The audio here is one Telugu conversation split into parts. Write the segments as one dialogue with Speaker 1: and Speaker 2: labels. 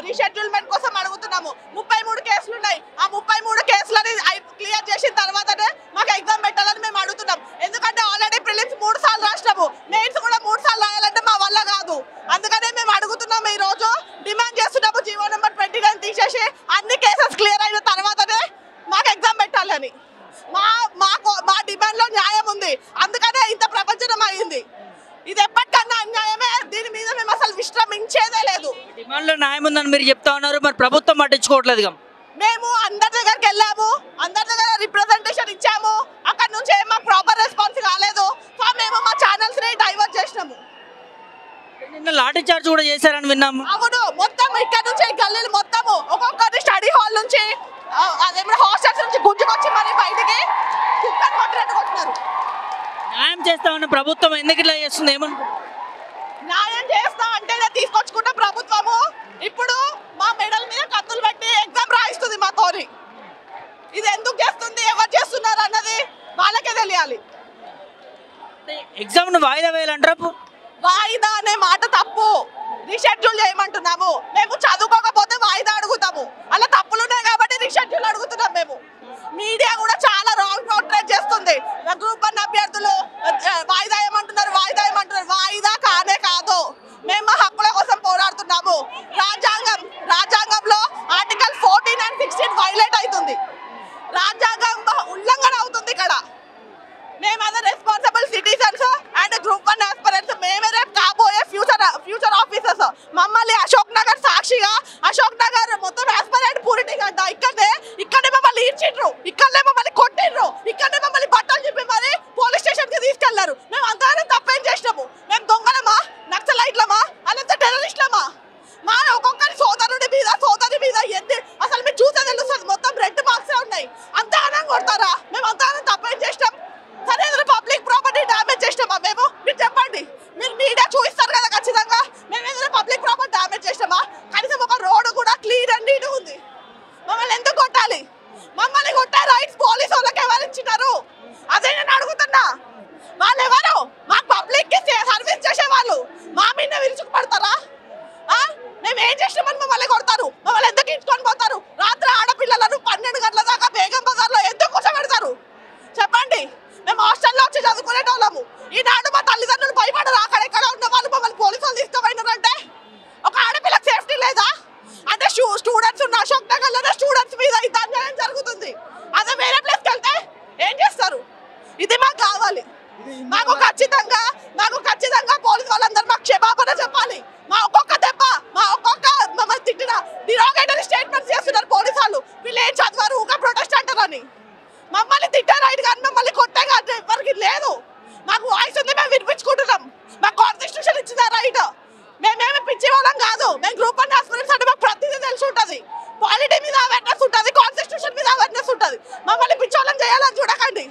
Speaker 1: రీషెడ్యూల్మెంట్ కోసం అడుగుతున్నాము ముప్పై మూడు కేసులు ఉన్నాయి ఆ ముప్పై మూడు కేసులని క్లియర్ చేసిన తర్వాతనే మాకు ఎగ్జామ్ పెట్టాలని మేము అడుగుతున్నాం ఎందుకంటే ఆల్రెడీ ప్రిలిమ్స్ మూడు సార్లు రాసినాము మెయిన్స్ కూడా మూడు సార్లు రాయాలంటే మా వల్ల కాదు అందుకనే మేము అడుగుతున్నాం ఈ రోజు డిమాండ్ చేస్తున్నాము జీవో నెంబర్ ట్వంటీ నైన్ తీసేసి అన్ని కేసెస్ క్లియర్ అయిన తర్వాతనే మాకు ఎగ్జామ్ పెట్టాలని మా మాకు మా డిమాండ్ లో న్యాయం ఉంది అందుకనే ఇంత ప్రపంచం అయింది ఇది ఎప్పటికన్నా అన్యాయమే దీని మీద మేము అసలు విశ్రమించేదే లేదు
Speaker 2: డిమాండ్లో న్యాయం ఉందని మీరు చెప్తా ఉన్నారు మరి ప్రభుత్వం పట్టించుకోవట్లేదు ఇక.
Speaker 1: మేము అందరి దగ్గరికి వెళ్ళాము అందరి దగ్గర రిప్రజెంటేషన్ ఇచ్చాము అక్కడ నుంచి ఏం మాకు ప్రాపర్ రెస్పాన్స్ కాలేదు సో మేము మా ఛానల్స్ ని డైవర్ట్ చేసినాము
Speaker 2: నిన్న లాఠీ చార్జ్ కూడా చేశారని విన్నాము
Speaker 1: అవును మొత్తం ఇక్కడ నుంచి ఈ గల్లీలు మొత్తము ఒక్కొక్కరి స్టడీ హాల్ నుంచి ఆ, అదేమో హాస్టల్స్ నుంచి గుంజుకొచ్చి మరి బయటికి కుక్కర్ కొట్టినట్టు కొట్టినారు
Speaker 2: న్యాయం చేస్తామన్న ప్రభుత్వం ఎందుకు ఇట్లా చేస్తుంది ఏమనుకుంటున్నారు
Speaker 1: న్యాయం చేస్తా అంటేనే తీసుకొచ్చుకున్న ప్రభుత్వము ఇప్పుడు మా మెడల్ మీద కత్తులు పెట్టి ఎగ్జామ్ రాయిస్తుంది మా తోని ఇది ఎందుకు చేస్తుంది ఎవరు చేస్తున్నారు అన్నది వాళ్ళకే తెలియాలి
Speaker 2: ఎగ్జామ్ ను వాయిదా వేయాలంటారా
Speaker 1: వాయిదా అనే మాట తప్పు రీషెడ్యూల్ చేయమంటున్నాము మేము చదువుకోకపోతే వాయిదా అడుగుతాము అలా తప్పులు ఉన్నాయి కాబట్టి రీషెడ్యూల్ అడుగుతున్నాం మేము మీడియా కూడా చాలా రాంగ్ పోర్ట్రేట్ చేస్తుంది గ్రూప్ వన్ అభ్యర్థులు ఆ, వాయిదా ఏమంటున్నారు వాయిదా ఏమంటున్నారు వాయిదా కానే కాదు మేము మా హక్కుల కోసం పోరాడుతున్నాము రాజ్యాంగం రాజ్యాంగంలో article fourteen and sixteen violate అవుతుంది రాజ్యాంగం ఉల్లంఘన అవుతుంది ఇక్కడ మేము అదే responsible citizens and group one aspirants మేమే రేపు కాబోయే ఫ్యూచర్ ఫ్యూచర్ ఆఫీసర్స్ మమ్మల్ని అశోక్ నగర్ సాక్షిగా అశోక్ నగర్ మొత్తం ఆస్పరెంట్ పూరిటీ గడ్డ ఇక్కడే ఇక్కడే మమ్మల్ని ఈడ్చిండ్రు ఇక్కడనే మమ్మల్ని కొట్టిండ్రు ఇక్కడనే మమ్మల్ని బట్టలు చెప్పి మరి పోలీస్ స్టేషన్ కి తీసుకెళ్లారు మేము అంతగానే తప్పేం చేసినాము మేము దొంగలమా నక్సలైట్లమా అనంత టెర్రరిస్ట్లమా మా ఒక్కొక్కరి సోదరుడి మీద సోదరి మీద ఎన్ని అసలు మీరు చూసే తెలుస్తుంది మొత్తం రెడ్ మార్క్సే ఉన్నాయి అంతగానం కొడతారా మేము అంతగానం తప్పేం చేసినాం సరే పబ్లిక్ ప్రాపర్టీ డ్యామేజ్ చేసినామా మేము మీరు చెప్పండి మీరు మీడియా చూపిస్తారు కదా ఖచ్చితంగా మేము ఏదైనా పబ్లిక్ ప్రాపర్టీ డ్యామేజ్ చేసినామా కనీసం ఒక రోడ్డు కూడా క్లీన్ అండ్ నీట్ ఉంది మమ్మల్ని ఎందుకు కొట్టాలి మమ్మల్ని కొట్టే రైట్స్ పోలీసు వాళ్ళకి ఎవరు ఇచ్చినారు అదే నేను అడుగుతున్నా వాళ్ళు ఎవరు మాకు పబ్లిక్ కి సర్వీస్ చేసే వాళ్ళు మా మీద విరుచుకుపడతారా ఆ? మేము ఏం చేసినామని మమ్మల్ని కొడతారు మమ్మల్ని ఎందుకు ఇచ్చుకొని పోతారు రాత్రి ఆడపిల్లలను పన్నెండు గంటల దాకా బేగం బజార్లో ఎందుకు కూర్చోబెడతారు చెప్పండి మేము హాస్టల్లో వచ్చి చదువుకునేటోళ్ళము ఈనాడు మా తల్లిదండ్రులు భయపడరు అక్కడ ఎక్కడ ఉన్న వాళ్ళు మమ్మల్ని పోలీసు వాళ్ళు తీసుకుపోయినారంటే ఒక ఆడపిల్లకి సేఫ్టీ లేదా అంటే స్టూడెంట్స్ ఉన్న అశోక్ నగర్ లోనే స్టూడెంట్స్ మీద ఇంత అన్యాయం జరుగుతుంది అదే వేరే ప్లేస్కి వెళ్తే ఏం చేస్తారు ఇది మాకు కావాలి మాకు ఖచ్చితంగా మాకు ఖచ్చితంగా పోలీసు వాళ్ళందరూ మాకు క్షమాపణ చెప్పాలి మా ఒక్కొక్క దెబ్బ మా ఒక్కొక్క మమ్మల్ని తిట్టిన డిరోగేటరీ స్టేట్మెంట్స్ చేస్తున్నారు పోలీసు వాళ్ళు వీళ్ళు ఏం చదివారు ఊగా ప్రొటెస్ట్ అంటారని మమ్మల్ని తిట్టే రైట్ కానీ మమ్మల్ని కొట్టే కానీ ఎవరికి లేదు మాకు వాయిస్ ఉంది మేము వినిపించుకుంటున్నాం మా కాన్స్టిట్యూషన్ ఇచ్చిన రైట్ మేమేమి పిచ్చి వాళ్ళం కాదు మేము గ్రూప్ వన్ ఆస్పిరెంట్స్ అంటే మాకు ప్రతిదీ తెలిసి ఉంటుంది పాలిటీ మీద అవేర్నెస్ ఉంటుంది కాన్స్టిట్యూషన్ మీద అవేర్నెస్ ఉంటుంది మమ్మల్ని పిచ్చోళ్ళని చేయాలని చూడకండి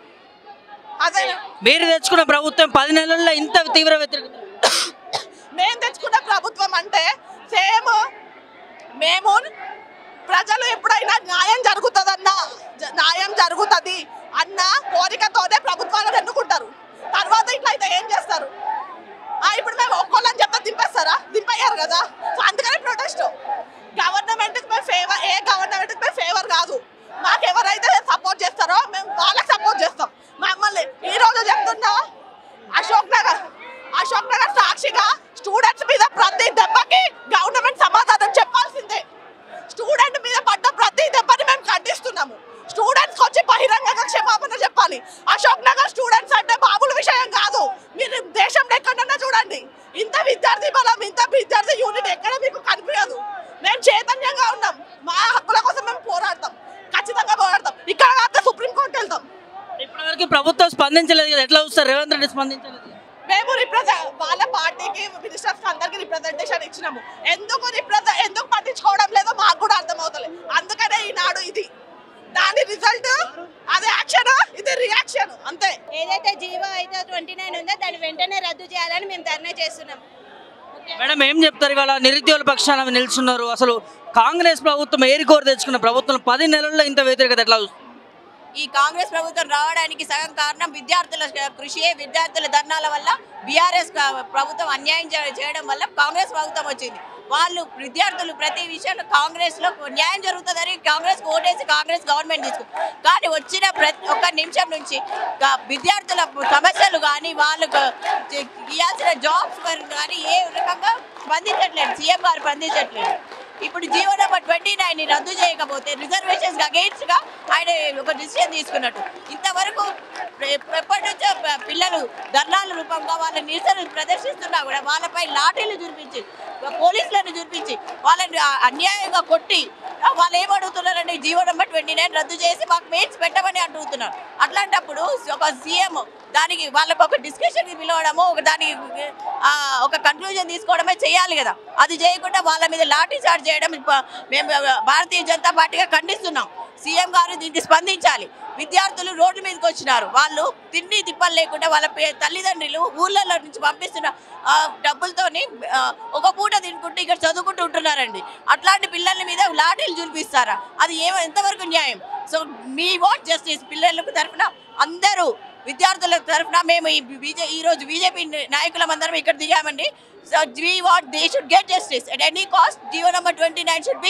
Speaker 1: అదే
Speaker 2: మీరు తెచ్చుకున్న ప్రభుత్వం పది నెలల్లో ఇంత తీవ్ర వ్యతిరేకత
Speaker 1: మేము తెచ్చుకున్న ప్రభుత్వం అంటే సేమ్ మేము ప్రజలు ఎప్పుడైనా న్యాయం జరుగుతుందన్న జ- న్యాయం జరుగుతుంది అన్న కోరికతోనే ప్రభుత్వాలను ఎన్నుకుంటారు తర్వాత ఇట్లా అయితే ఏం చేస్తారు ఆ, ఇప్పుడు మేము ఒక్కోళ్ళని చెప్తే దింపేస్తారా దింపయ్యారు కదా సో అందుకనే ప్రొటెస్ట్ గవర్నమెంట్ మేము ఫేవర్ ఏ గవర్నమెంట్ మేము ఫేవర్ కాదు మాకు ఎవరైతే సపోర్ట్ చేస్తారో మేము వాళ్ళకి సపోర్ట్ చేస్తాం మమ్మల్ని ఈ రోజు చెప్తున్నా అశోక్ నగర్ అశోక్ నగర్ సాక్షిగా స్టూడెంట్స్ మీద ప్రతి దెబ్బకి గవర్నమెంట్ సమాధానం చెప్పాల్సిందే స్టూడెంట్ మీద పడ్డ ప్రతి దెబ్బని మేము ఖండిస్తున్నాము స్టూడెంట్స్ వచ్చి బహిరంగంగా క్షమాపణ చెప్పాలి అశోక్ నగర్ స్టూడెంట్స్ అంటే మామూలు విషయం కాదు మీరు దేశంలో ఎక్కడన్నా చూడండి ఇంత విద్యార్థి బలం ఇంత విద్యార్థి యూనిట్ ఎక్కడ మీకు కనిపించదు మేము చైతన్యంగా ఉన్నాం మా హక్కుల కోసం మేము పోరాడతాం ఖచ్చితంగా పోరాడతాం ఇక్కడ కాకపోతే సుప్రీంకోర్టు వెళ్తాం
Speaker 2: ఇప్పటివరకు ప్రభుత్వం స్పందించలేదు కదా ఎట్లా చూస్తారు రేవంత్ రెడ్డి స్పందించలేదు
Speaker 1: మేము రిప్రజెంట్ వాళ్ళ పార్టీకి మినిస్టర్స్ అందరికి రిప్రజెంటేషన్ ఇచ్చినాము ఎందుకు రిప్రజెంట్ ఎందుకు పట్టించుకోవడం లేదో మాకు కూడా అర్థమవుతలేదు అందుకనే ఈనాడు ఇది దాని రిజల్ట్ అది యాక్షన్ ఇది రియాక్షన్ అంతే
Speaker 3: ఏదైతే జీవో అయితే ట్వంటీ నైన్ ఉందో దాన్ని వెంటనే రద్దు చేయాలని మేము ధర్నా చేస్తున్నాం
Speaker 2: మేడం ఏం చెప్తారు ఇవాళ నిరుద్యోగుల పక్షాన నిలుచున్నారు అసలు కాంగ్రెస్ ప్రభుత్వం ఏరికోరు తెచ్చుకున్న ప్రభుత్వం పది నెలల్లో ఇంత వ్యతిరేకత ఎట్లా చూస్తారు?
Speaker 4: ఈ కాంగ్రెస్ ప్రభుత్వం రావడానికి సగం కారణం విద్యార్థుల కృషియే విద్యార్థుల ధర్నాల వల్ల బీఆర్ఎస్ ప్రభుత్వం అన్యాయం చే- చేయడం వల్ల కాంగ్రెస్ ప్రభుత్వం వచ్చింది వాళ్ళు విద్యార్థులు ప్రతి విషయంలో కాంగ్రెస్ లో న్యాయం జరుగుతుందని కాంగ్రెస్ ఓటేసి కాంగ్రెస్ గవర్నమెంట్ తీసుకు కానీ వచ్చిన ప్రతి ఒక్క నిమిషం నుంచి గా- విద్యార్థుల సమస్యలు కానీ వాళ్ళకు చే- ఇవ్వాల్సిన జాబ్స్ కానీ ఏ రకంగా స్పందించట్లేదు సీఎం గారు స్పందించట్లేదు ఇప్పుడు జీవో నెంబర్ ట్వంటీ నైన్ రద్దు చేయకపోతే రిజర్వేషన్స్ అగెయిన్స్ట్ గా ఆయన ఒక డిసిషన్ తీసుకున్నట్టు ఇంతవరకు ఎ- ఎప్పటి నుంచో ప- పిల్లలు ధర్నాల రూపంగా వాళ్ళ నిరసన ప్రదర్శిస్తున్నా కూడా వాళ్ళపై లాఠీలు చూపించి పోలీసులను చూపించి వాళ్ళని ఆ- అన్యాయంగా కొట్టి ఆ వాళ్ళు ఏమడుగుతున్నారంటే జీవో నెంబర్ ట్వంటీ నైన్ రద్దు చేసి మాకు మెయిన్స్ పెట్టమని అడుగుతున్నారు అట్లాంటప్పుడు ఒక సీఎం దానికి వాళ్ళకు ఒక డిస్కషన్ పిలవడము ఒక దానికి ఆ, ఒక కన్క్లూజన్ తీసుకోవడమే చేయాలి కదా అది చేయకుండా వాళ్ళ మీద లాఠీ చార్జ్ చేయడం ఇప్ప- మేము భారతీయ జనతా పార్టీగా ఖండిస్తున్నాం సీఎం గారు దీనికి స్పందించాలి విద్యార్థులు రోడ్ల మీదకి వచ్చినారు వాళ్ళు తిండి తిప్పలు లేకుండా వాళ్ళ పే- తల్లిదండ్రులు ఊళ్ళల్లో నుంచి పంపిస్తున్న ఆ, డబ్బులతోని ఆ, ఒక పూట తినుకుంటూ ఇక్కడ చదువుకుంటూ ఉంటున్నారండి అట్లాంటి పిల్లల మీద లాఠీలు చూపిస్తారా అది ఏమో ఎంతవరకు న్యాయం సో మీ వాట్ జస్టిస్ పిల్లలకు తరఫున అందరూ విద్యార్థుల తరఫున మేము ఈ బీజే ఈ రోజు బీజేపీ నాయకులం అందరం ఇక్కడ దిగామండి so we what they should get justice at any cost GO number twenty nine should be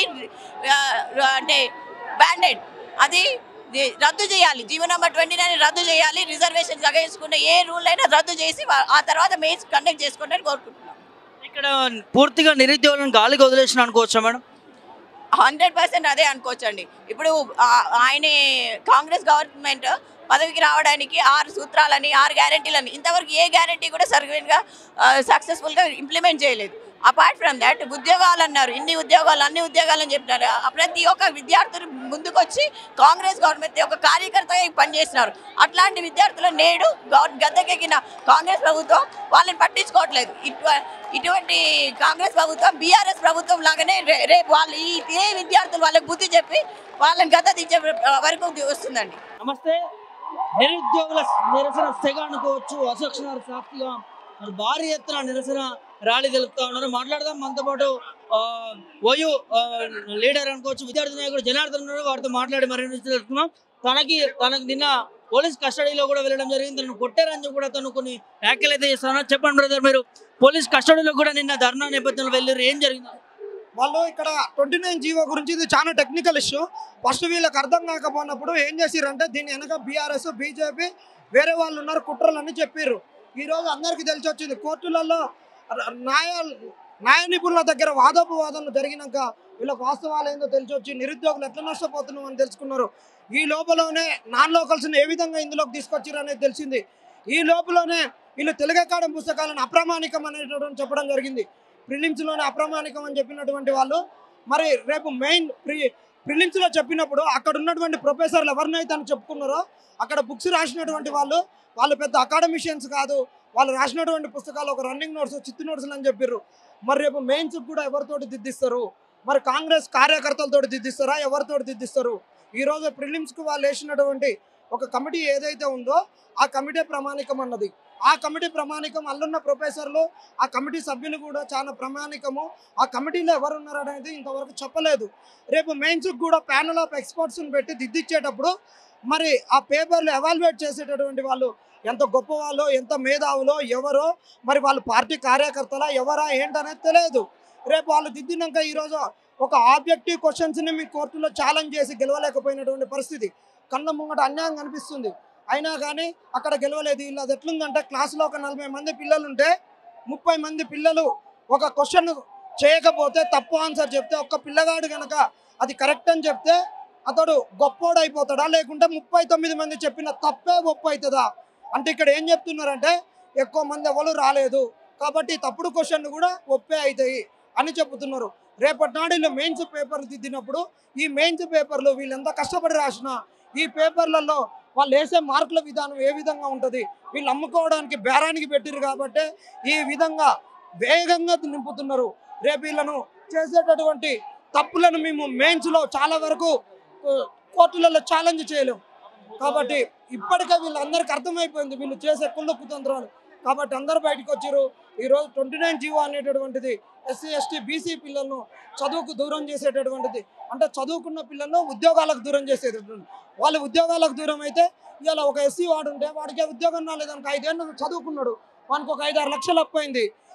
Speaker 4: అంటే బ్యాండెడ్ అది ది- రద్దు చేయాలి జీవో నెంబర్ ట్వంటీ నైన్ రద్దు చేయాలి రిజర్వేషన్స్ అగేసుకున్న ఏ రూల్ అయినా రద్దు చేసి వా- ఆ తర్వాత మెయిన్స్ కండక్ట్ చేసుకోండి అని కోరుకుంటున్నాం
Speaker 2: ఇక్కడ పూర్తిగా నిరుద్యోగులను గాలికి వదిలేసిన అనుకోవచ్చా మేడం
Speaker 4: హండ్రెడ్ పర్సెంట్ అదే అనుకోవచ్చండి ఇప్పుడు ఆ- ఆయన కాంగ్రెస్ గవర్నమెంట్ పదవికి రావడానికి ఆరు సూత్రాలని ఆరు గ్యారంటీలని ఇంతవరకు ఏ గ్యారంటీ కూడా సర్వెంట్గా సక్సెస్ఫుల్గా ఇంప్లిమెంట్ చేయలేదు అపార్ట్ ఫ్రమ్ దాట్ ఉద్యోగాలు అన్నారు ఇన్ని ఉద్యోగాలు అన్ని ఉద్యోగాలు అని చెప్పినారు ఆ ప్రతి ఒక్క విద్యార్థులు ముందుకొచ్చి కాంగ్రెస్ గవర్నమెంట్ ఒక కార్యకర్తగా పనిచేస్తున్నారు అట్లాంటి విద్యార్థులు నేడు గవర్ గద్దెకెక్కిన కాంగ్రెస్ ప్రభుత్వం వాళ్ళని పట్టించుకోవట్లేదు ఇటు- ఇటువంటి కాంగ్రెస్ ప్రభుత్వం బీఆర్ఎస్ ప్రభుత్వం లాగానే రే- రేపు వాళ్ళు ఈ ఏ విద్యార్థులు వాళ్ళకి బుద్ధి చెప్పి వాళ్ళని గత దించే వరకు వస్తుందండి
Speaker 2: నమస్తే నిరుద్యోగుల నిరసన సెగ అనుకోవచ్చు అసక్షణ సాక్షిగా మరి భారీ ఎత్తున నిరసన ర్యాలీ తెలుపుతా ఉన్నారు మాట్లాడదాం మనతో పాటు ఆ, ఓయూ ఆ, లీడర్ అనుకోవచ్చు విద్యార్థి నాయకుడు జనార్దన్ ఉన్నారు వారితో మాట్లాడి మరిన్ని తెలుసుకున్నాం తనకి తనకు నిన్న పోలీస్ కస్టడీలో కూడా వెళ్ళడం జరిగింది తనను కొట్టారని కూడా తను కొన్ని వ్యాఖ్యలు అయితే చేస్తున్నారు చెప్పండి బ్రదర్ మీరు పోలీస్ కస్టడీలో కూడా నిన్న ధర్నా నేపథ్యంలో వెళ్ళారు ఏం జరిగింది
Speaker 5: వాళ్ళు ఇక్కడ ట్వంటీ నైన్ జీవో గురించి ఇది చాలా టెక్నికల్ ఇష్యూ ఫస్ట్ వీళ్ళకి అర్థం కాకపోయినప్పుడు ఏం చేసిరంటే దీని వెనక బీఆర్ఎస్ బీజేపీ వేరే వాళ్ళు ఉన్నారు కుట్రలు అని చెప్పారు ఈ రోజు అందరికీ తెలిసి వచ్చింది కోర్టులలో ర- న్యాయ న్యాయ నిపుణుల దగ్గర వాదోపవాదనలు జరిగినాక వీళ్ళకి వాస్తవాలు ఏందో తెలిసి వచ్చి నిరుద్యోగులు ఎట్లా నష్టపోతున్నాం అని తెలుసుకున్నారు ఈ లోపలనే నాన్ లోకల్స్ని ఏ విధంగా ఇందులోకి తీసుకొచ్చారు అనేది తెలిసింది ఈ లోపలనే వీళ్ళు తెలుగు అకాడమీ పుస్తకాలను అప్రామాణికం అనేటటువంటి చెప్పడం జరిగింది ప్రిలిమ్స్లోనే అప్రామాణికం అని చెప్పినటువంటి వాళ్ళు మరి రేపు మెయిన్ ప్రి ప్రిలిమ్స్లో చెప్పినప్పుడు అక్కడ ఉన్నటువంటి ప్రొఫెసర్లు ఎవరినైతే అని చెప్పుకున్నారో అక్కడ బుక్స్ రాసినటువంటి వాళ్ళు వాళ్ళు పెద్ద అకాడమిషియన్స్ కాదు వాళ్ళు రాసినటువంటి పుస్తకాలు ఒక రన్నింగ్ నోట్స్ చిత్తు నోట్స్ అని చెప్పారు మరి రేపు మెయిన్స్ కూడా ఎవరితోటి దిద్దిస్తారు మరి కాంగ్రెస్ కార్యకర్తలతో దిద్దిస్తారా ఎవరితోటి దిద్దిస్తారు ఈరోజు ప్రిలిమ్స్కి వాళ్ళు వేసినటువంటి ఒక కమిటీ ఏదైతే ఉందో ఆ కమిటీ ప్రమాణికం అన్నది ఆ కమిటీ ప్రమాణికం అల్లున్న ప్రొఫెసర్లు ఆ కమిటీ సభ్యులు కూడా చాలా ప్రమాణికము ఆ కమిటీలో ఎవరు ఉన్నారు అనేది ఇంతవరకు చెప్పలేదు రేపు మెయిన్స్కి కూడా ప్యానల్ ఆఫ్ ఎక్స్పర్ట్స్ని పెట్టి దిద్దిచ్చేటప్పుడు మరి ఆ పేపర్లు ఎవాల్యుయేట్ చేసేటటువంటి వాళ్ళు ఎంత గొప్ప వాళ్ళో ఎంత మేధావులో ఎవరో మరి వాళ్ళు పార్టీ కార్యకర్తలా ఎవరా ఏంటనేది తెలియదు రేపు వాళ్ళు దిద్దినాక ఈరోజు ఒక ఆబ్జెక్టివ్ క్వశ్చన్స్ని మీ కోర్టులో ఛాలెంజ్ చేసి గెలవలేకపోయినటువంటి పరిస్థితి కళ్ళ ముంగట అన్యాయం కనిపిస్తుంది అయినా కానీ అక్కడ గెలవలేదు వీళ్ళు అది ఎట్లుందంటే క్లాసులో ఒక నలభై మంది పిల్లలు ఉంటే ముప్పై మంది పిల్లలు ఒక క్వశ్చన్ చేయకపోతే తప్పు ఆన్సర్ చెప్తే ఒక్క పిల్లగాడు కనుక అది కరెక్ట్ అని చెప్తే అతడు గొప్పోడు అయిపోతాడా లేకుంటే ముప్పై తొమ్మిది మంది చెప్పిన తప్పే గొప్ప అవుతుందా అంటే ఇక్కడ ఏం చెప్తున్నారంటే ఎక్కువ మంది ఎవరు రాలేదు కాబట్టి తప్పుడు క్వశ్చన్లు కూడా ఒప్పే అవుతాయి అని చెబుతున్నారు రేపటి నాడు వీళ్ళు మెయిన్స్ పేపర్లు దిద్దినప్పుడు ఈ మెయిన్స్ పేపర్లు వీళ్ళు ఎంత కష్టపడి రాసినా ఈ పేపర్లలో వాళ్ళు వేసే మార్కుల విధానం ఏ విధంగా ఉంటుంది వీళ్ళు అమ్ముకోవడానికి బేరానికి పెట్టిరు కాబట్టి ఈ విధంగా వేగంగా నింపుతున్నారు రేపు వీళ్ళను చేసేటటువంటి తప్పులను మేము మెయిన్స్లో చాలా వరకు ఆ, కోర్టులలో ఛాలెంజ్ చేయలేం కాబట్టి ఇప్పటికే వీళ్ళందరికీ అర్థమైపోయింది వీళ్ళు చేసే కుళ్ళు కుతంత్రాలు కాబట్టి అందరూ బయటకు వచ్చారు ఈరోజు ట్వంటీ నైన్ జీవో అనేటటువంటిది ఎస్సీ ఎస్టీ బీసీ పిల్లలను చదువుకు దూరం చేసేటటువంటిది అంటే చదువుకున్న పిల్లలను ఉద్యోగాలకు దూరం చేసేటటువంటి వాళ్ళు ఉద్యోగాలకు దూరం అయితే ఇవాళ ఒక ఎస్సీ వాడు ఉంటే వాడికి ఉద్యోగం రాలేదనుకో ఐదేళ్ళు చదువుకున్నాడు వానికి ఒక ఐదారు లక్షలు అప్పైంది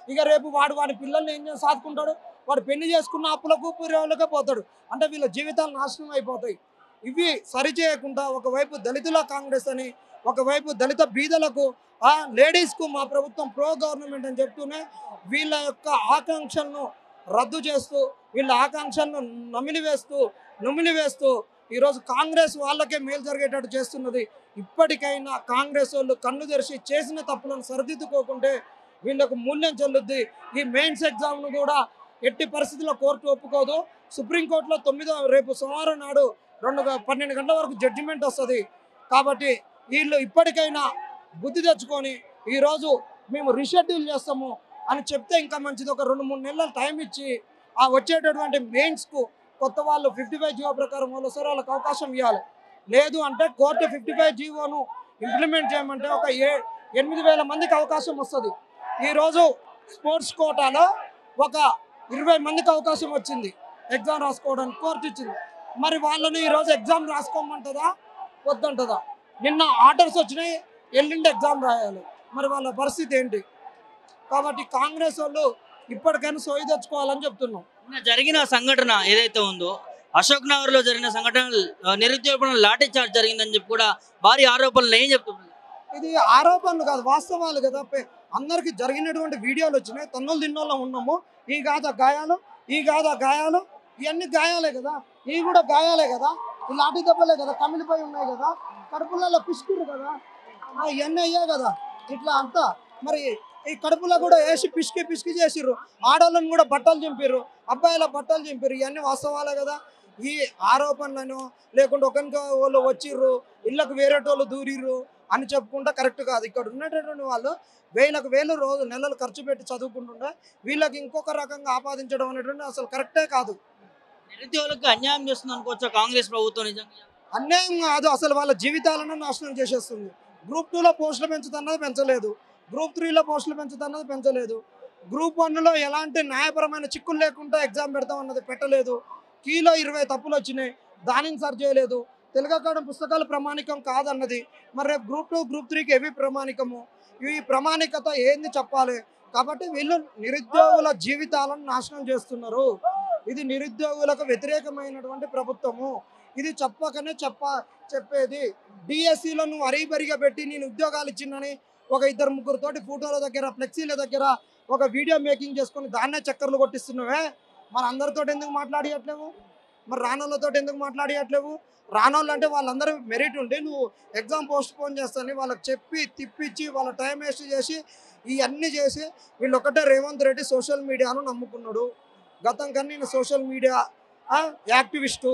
Speaker 5: ఇక రేపు వాడు వాడి పిల్లల్ని ఏం చేసి సాదుకుంటాడు వాడు పెళ్లి చేసుకున్న అప్పులకు పూర్వలకే పోతాడు అంటే వీళ్ళ జీవితాలు నాశనం అయిపోతాయి ఇవి సరి చేయకుండా ఒకవైపు దళితుల కాంగ్రెస్ అని ఒకవైపు దళిత బీదలకు ఆ లేడీస్కు మా ప్రభుత్వం ప్రో గవర్నమెంట్ అని చెప్తూనే వీళ్ళ యొక్క ఆకాంక్షలను రద్దు చేస్తూ వీళ్ళ ఆకాంక్షలను నమిలి వేస్తూ నుమిలి వేస్తూ ఈరోజు కాంగ్రెస్ వాళ్ళకే మేలు జరిగేటట్టు చేస్తున్నది ఇప్పటికైనా కాంగ్రెస్ వాళ్ళు కన్ను తెరిచి చేసిన తప్పులను సరిదిద్దుకోకుంటే వీళ్ళకు మూల్యం చెల్లుద్ది ఈ మెయిన్స్ ఎగ్జామ్ను కూడా ఎట్టి పరిస్థితుల్లో కోర్టు ఒప్పుకోదు సుప్రీంకోర్టులో తొమ్మిదో రేపు సోమవారం నాడు రెండు గ- పన్నెండు గంటల వరకు జడ్జిమెంట్ వస్తుంది కాబట్టి వీళ్ళు ఇప్పటికైనా బుద్ధి తెచ్చుకొని ఈరోజు మేము రీషెడ్యూల్ చేస్తాము అని చెప్తే ఇంకా మంచిది ఒక రెండు మూడు నెలల టైం ఇచ్చి ఆ వచ్చేటటువంటి మెయిన్స్కు కొత్త వాళ్ళు ఫిఫ్టీ ఫైవ్ జీవో ప్రకారం వాళ్ళు వస్తారు వాళ్ళకి అవకాశం ఇవ్వాలి లేదు అంటే కోర్టు ఫిఫ్టీ ఫైవ్ జీవోను ఇంప్లిమెంట్ చేయమంటే ఒక ఏ ఎనిమిది వేల మందికి అవకాశం వస్తుంది ఈరోజు స్పోర్ట్స్ కోటాలో ఒక ఇరవై మందికి అవకాశం వచ్చింది ఎగ్జామ్ రాసుకోవడానికి కోర్టు ఇచ్చింది మరి వాళ్ళని ఈరోజు ఎగ్జామ్ రాసుకోమంటుందా వద్దంటుందా నిన్న ఆర్డర్స్ వచ్చినాయి ఎల్లుండి ఎగ్జామ్ రాయాలి మరి వాళ్ళ పరిస్థితి ఏంటి కాబట్టి కాంగ్రెస్ వాళ్ళు ఇప్పటికైనా సోయి తెచ్చుకోవాలని చెప్తున్నాం
Speaker 2: నిన్న జరిగిన సంఘటన ఏదైతే ఉందో అశోక్ నగర్ లో జరిగిన సంఘటన ఆ, నిరుద్యోగ లాఠీ చార్జ్ జరిగిందని చెప్పి కూడా భారీ ఆరోపణలు ఏం చెప్తున్నారు
Speaker 5: ఇది ఆరోపణలు కాదు వాస్తవాలు కదా పె- అందరికి జరిగినటువంటి వీడియోలు వచ్చినాయి తన్నులు తిన్నోళ్ళం ఉన్నాము ఈ కాదా గాయాలు ఈ కాదా గాయాలు ఇవన్నీ గాయాలే కదా ఇవి కూడా గాయాలే కదా ఈ లాఠీ దెబ్బలే కదా కమిలిపోయి ఉన్నాయి కదా కడుపులలో పిసుకురు కదా ఆ, ఇవన్నీ అయ్యే కదా ఇట్లా అంతా మరి ఈ కడుపులో కూడా వేసి పిసికి పిసికి చేసిర్రు ఆడవాళ్ళని కూడా బట్టలు చింపిర్రు అబ్బాయిల బట్టలు చింపిర్రు ఇవన్నీ వాస్తవాలే కదా ఈ ఆరోపణలను లేకుంటే ఒకరికి వాళ్ళు వచ్చిర్రు ఇళ్ళకు వేరేటోళ్ళు దూరిర్రు అని చెప్పుకుంటే కరెక్ట్ కాదు ఇక్కడ ఉన్నటువంటి వాళ్ళు వేలకు వేలు రోజు నెలలు ఖర్చు పెట్టి చదువుకుంటుంటే వీళ్ళకి ఇంకొక రకంగా ఆపాదించడం అనేటువంటి అసలు కరెక్టే కాదు
Speaker 2: నిరుద్యోగులకు అన్యాయం చేస్తుంది అనుకోవచ్చా కాంగ్రెస్ ప్రభుత్వం నిజంగా
Speaker 5: అన్యాయం కాదు అసలు వాళ్ళ జీవితాలను నాశనం చేసేస్తుంది గ్రూప్ టూలో పోస్టులు పెంచుతున్నది పెంచలేదు గ్రూప్ త్రీలో పోస్టులు పెంచుతున్నది పెంచలేదు గ్రూప్ వన్లో ఎలాంటి న్యాయపరమైన చిక్కులు లేకుండా ఎగ్జామ్ పెడతామన్నది పెట్టలేదు కీలో ఇరవై తప్పులు వచ్చినాయి దానిని సరి చేయలేదు తెలుగు అకాడమీ పుస్తకాలు ప్రమాణికం కాదన్నది మరి రేపు గ్రూప్ టూ గ్రూప్ త్రీకి ఏవి ప్రమాణికము ఈ ప్రామాణికత ఏంది చెప్పాలి కాబట్టి వీళ్ళు నిరుద్యోగుల జీవితాలను నాశనం చేస్తున్నారు ఇది నిరుద్యోగులకు వ్యతిరేకమైనటువంటి ప్రభుత్వము ఇది చెప్పకనే చెప్ప చెప్పేది డిఎస్సిలో నువ్వు అరీబరిగా పెట్టి నేను ఉద్యోగాలు ఇచ్చిందని ఒక ఇద్దరు ముగ్గురుతోటి ఫోటోల దగ్గర ఫ్లెక్సీల దగ్గర ఒక వీడియో మేకింగ్ చేసుకొని దాన్నే చక్కర్లు కొట్టిస్తున్నావే మరి అందరితో ఎందుకు మాట్లాడియట్లేవు మరి రానోళ్ళతో ఎందుకు మాట్లాడియట్లేవు రానోళ్ళు అంటే వాళ్ళందరూ మెరిట్ ఉండి నువ్వు ఎగ్జామ్ పోస్ట్ పోన్ చేస్తాను వాళ్ళకి చెప్పి తిప్పించి వాళ్ళ టైం వేస్ట్ చేసి ఇవన్నీ చేసి వీళ్ళు ఒకటే రేవంత్ రెడ్డి సోషల్ మీడియాను నమ్ముకున్నాడు గతం కన్నా నేను social media activist